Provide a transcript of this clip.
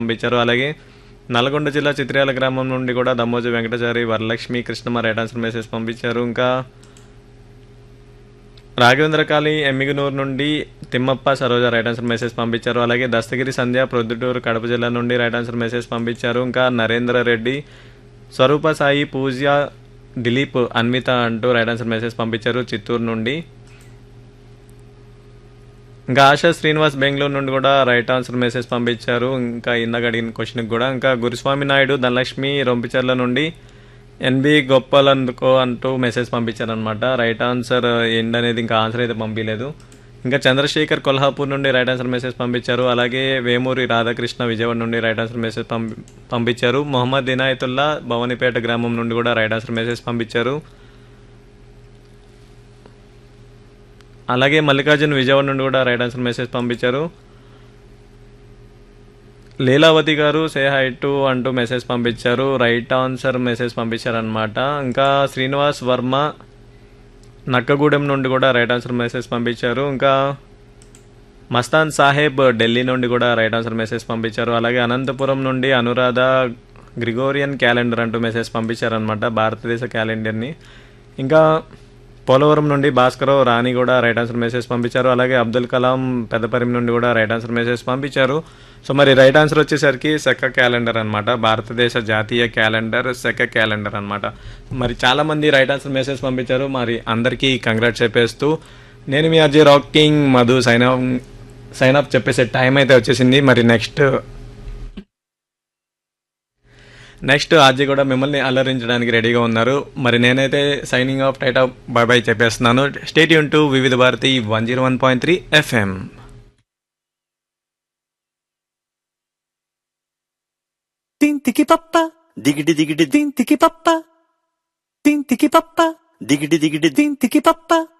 పంపించారు అలాగే నల్గొండ జిల్లా చిత్ర్యాల గ్రామం నుండి కూడా Dammoju Venkatachari Varalakshmi Krishnama right answer message పంపించారు ఇంకా రాఘవేంద్ర కాళీ ఎమ్మిగనూరు నుండి Thimmappa Saroja right answer message పంపించారు అలాగే దస్తగిరి సంధ్య ప్రొద్దుటూరు కడప జిల్లా నుండి రైట్ ఆన్సర్ మెసేజ్ పంపించారు ఇంకా నరేంద్ర రెడ్డి స్వరూప సాయి పూజ్య దిలీప్ అన్విత అంటూ రైట్ ఆన్సర్ మెసేజ్ పంపించారు చిత్తూరు నుండి ఇంకా ఆశా శ్రీనివాస్ బెంగళూరు నుండి కూడా రైట్ ఆన్సర్ మెసేజ్ పంపించారు ఇంకా ఇందాక అడిగిన క్వశ్చన్కి కూడా ఇంకా గురుస్వామి నాయుడు ధనలక్ష్మి రొంపిచర్ల నుండి ఎన్బి గొప్పలందుకో అంటూ మెసేజ్ పంపించారనమాట రైట్ ఆన్సర్ ఏంటనేది ఇంకా ఆన్సర్ అయితే పంపించలేదు ఇంకా చంద్రశేఖర్ కొల్హాపూర్ నుండి రైట్ ఆన్సర్ మెసేజ్ పంపించారు అలాగే వేమూరి రాధాకృష్ణ విజయవాడ నుండి రైట్ ఆన్సర్ మెసేజ్ పంపి పంపించారు మొహమ్మద్ ఇనాయతుల్లా భవనిపేట గ్రామం నుండి కూడా రైట్ ఆన్సర్ మెసేజ్ పంపించారు అలాగే మల్లికార్జున్ విజయవాడ నుండి కూడా రైట్ ఆన్సర్ మెసేజ్ పంపించారు Leelavathi garu say hi to అంటూ మెసేజ్ పంపించారు రైట్ ఆన్సర్ మెసేజ్ పంపించారనమాట ఇంకా శ్రీనివాస్ వర్మ నక్కగూడెం నుండి కూడా రైట్ ఆన్సర్ మెసేజ్ పంపించారు ఇంకా మస్తాన్ సాహెబ్ ఢిల్లీ నుండి కూడా రైట్ ఆన్సర్ మెసేజ్ పంపించారు అలాగే అనంతపురం నుండి అనురాధ గ్రిగోరియన్ క్యాలెండర్ అంటూ మెసేజ్ పంపించారనమాట భారతదేశ క్యాలెండర్ని ఇంకా పోలవరం నుండి భాస్కరరావు రాణి కూడా రైట్ ఆన్సర్ మెసేజ్ పంపించారు అలాగే అబ్దుల్ కలాం పెద్దపరిం నుండి కూడా రైట్ ఆన్సర్ మెసేజ్ పంపించారు సో మరి రైట్ ఆన్సర్ వచ్చేసరికి సెక్క క్యాలెండర్ అనమాట భారతదేశ జాతీయ క్యాలెండర్ సెక్క క్యాలెండర్ అనమాట మరి చాలా మంది రైట్ ఆన్సర్ మెసేజ్ పంపించారు మరి అందరికీ కంగ్రాట్స్ చెప్పేస్తూ నేను మీ RJ rocking Madhu sign up sign up చెప్పేసే టైం అయితే వచ్చేసింది మరి నెక్స్ట్ నెక్స్ట్ ఆర్జీ కూడా మిమ్మల్ని అలరించడానికి రెడీగా ఉన్నారు మరి నేనైతే signing off tight off bye bye చెప్పేస్తున్నాను స్టేట్ యూన్ to Vividh Bharati one zero one point three FM తింతికి పప్ప దిగిడి దిగిడి ది- తింతికి పప్ప తింతికి పప్ప దిగిడి దిగిడి ది- తింతికి పప్ప